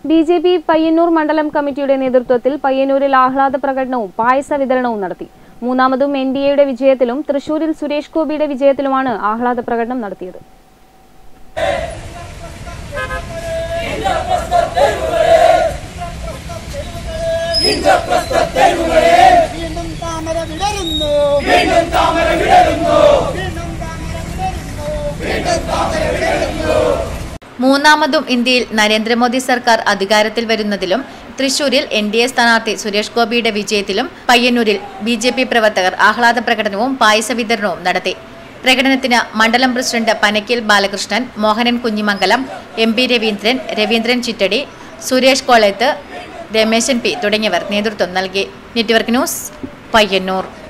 B J P Payyanur മണ്ഡലം കമ്മിറ്റിയുടെ നേതൃത്വത്തിൽ പയ്യന്നൂരിൽ ആഹ്ലാദ പ്രകടനവും പായസ വിതരണവും നടത്തി മൂന്നാമതും എൻ ഡി എയുടെ വിജയത്തിലും തൃശൂരിൽ സുരേഷ് ഗോപിയുടെ വിജയത്തിലുമാണ് ആഹ്ലാദ പ്രകടനം നടത്തിയത് വീണ്ടും താമര വിടരുന്നു വീണ്ടും താമര വിടരുന്നു വീണ്ടും താമര വിടരുന്നു മൂന്നാമതും ഇന്ത്യയിൽ നരേന്ദ്രമോദി സർക്കാർ അധികാരത്തിൽ വരുന്നതിലും തൃശൂരിൽ എൻ ഡി എ സ്ഥാനാർത്ഥി സുരേഷ് ഗോപിയുടെ വിജയത്തിലും പയ്യന്നൂരിൽ ബി ജെ പി പ്രവർത്തകർ ആഹ്ലാദ പ്രകടനവും പായസ വിതരണവും നടത്തി പ്രകടനത്തിന് മണ്ഡലം പ്രസിഡന്റ് പനക്കിൽ Balakrishnan Mohanan Kunhimangalam M P Raveendran Raveendran Chittadi Suresh Koleth Rameshan P തുടങ്ങിയവർ നേതൃത്വം നൽകി നെറ്റ്വർക്ക് ന്യൂസ് പയ്യന്നൂർ